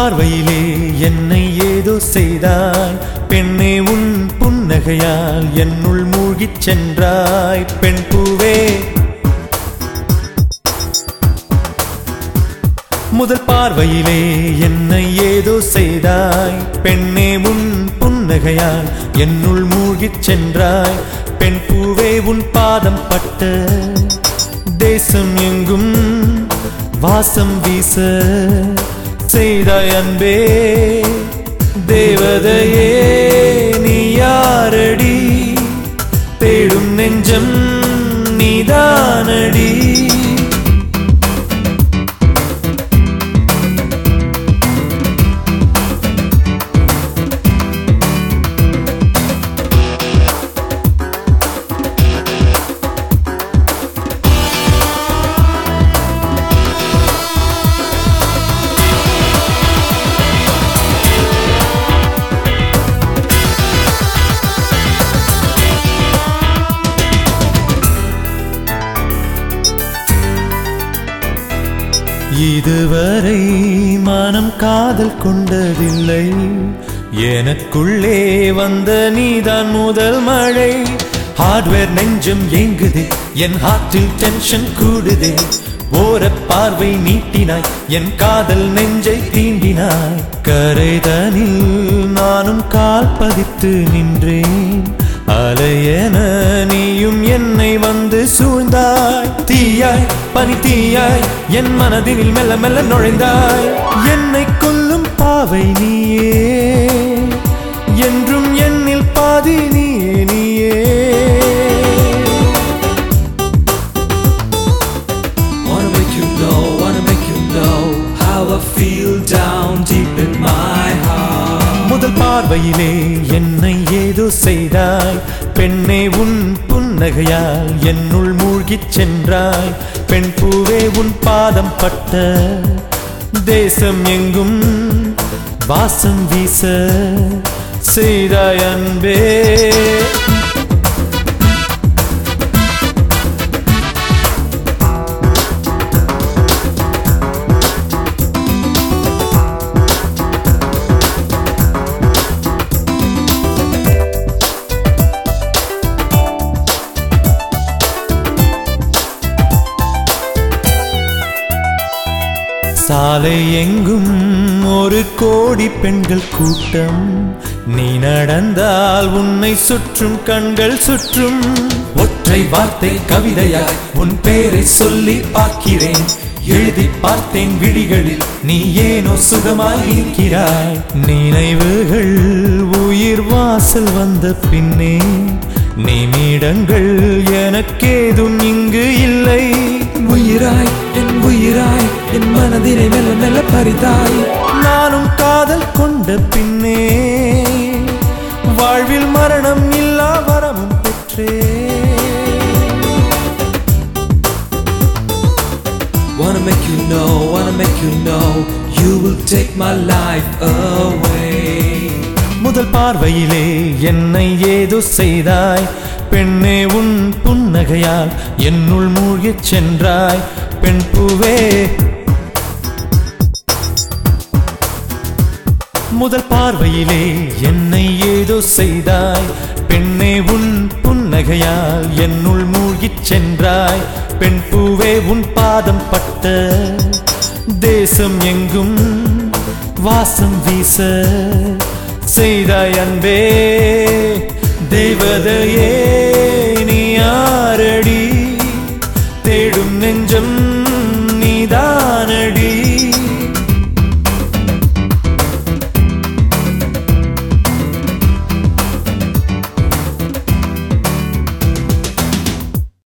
பார்வையிலே என்னை ஏதோ செய்தாய் பெண்ணே உன் புன்னகையால் என்னுள் மூழ்கிச் சென்றாய் பெண் பூவே முதல் பார்வையிலே என்னை ஏதோ செய்தாய் பெண்ணே உன் புன்னகையால் என்னுள் மூழ்கிச் சென்றாய் பெண் பூவே உன் பாதம் பட்ட தேசம் எங்கும் வாசம் வீச செய்தாய் அன்பே தேவதையே நீ யாரடி தேடும் நெஞ்சம் நீதானடி இதுவரை மனம் காதல் கொண்டதில்லை எனக்குள்ளே வந்த நீதான் முதல் மழை ஹார்ட்வேர் நெஞ்சம் ஏங்குது என் ஹார்ட்டில் டென்ஷன் கூடுது ஓர பார்வை நீட்டினாய் என் காதல் நெஞ்சை தீண்டினாய் கரைதனில் நானும் கால் பதித்து நின்றேன் அலையென நீயும் என்னை வந்து சூழ்ந்தாய் தீயாய் பனி தீயாய் என் மனதில் மெல்ல மெல்ல நுழைந்தாய் என்னை கொல்லும் பாவை நீயே என்றும் என்னில் பாதி நீயே நீயே Wanna make you know, wanna make you know how I feel down deep in my heart. முதல் பார்வையிலே என்னை ஏதோ செய்தாய் பெண்ணே உன் புன்னகையால் என்னுள் மூழ்கிச் சென்றாய் பெண் பூவே உன் பாதம் பட்ட தேசம் எங்கும் வாசம் வீச செய்தாய் அன்பே சாலை எங்கும் ஒரு கோடி பெண்கள் கூட்டம் நீ நடந்தால் உன்னை சுற்றும் கண்கள் சுற்றும் ஒற்றை வார்த்தை கவிதையாய் உன் பேரை சொல்லி பார்க்கிறேன் எழுதி பார்த்தேன் விழிகளில் நீ ஏனோ சுகமாய் இருக்கிறாய் நினைவுகள் உயிர் வாசல் வந்த பின்னே நிமிடங்கள் எனக்கேதும் இங்கு இல்லை உயிராய் என் உயிராய் என் மனதினை மெல்ல மெல்ல பறித்தாய் நானும் காதல் கொண்ட பின்னே வாழ்வில் மரணம் இல்லா வரமும் பெற்றே Wanna make you know, wanna make you know you will take my life away. முதல் பார்வையிலே என்னை ஏதோ செய்தாய் பெண்ணே உன் புன்னகையால் என்னுள் மூழ்கிச் சென்றாய் பெண் பூவே முதல் பார்வையிலே என்னை ஏதோ செய்தாய் பெண்ணே உன் புன்னகையால் என்னுள் மூழ்கிச் சென்றாய் பெண் பூவே உன் பாதம் பட்ட தேசம் எங்கும் வாசம் வீச செய்தாய் அன்பே தேவதையே நீ யாரடி தேடும் நெஞ்சம் நீதான்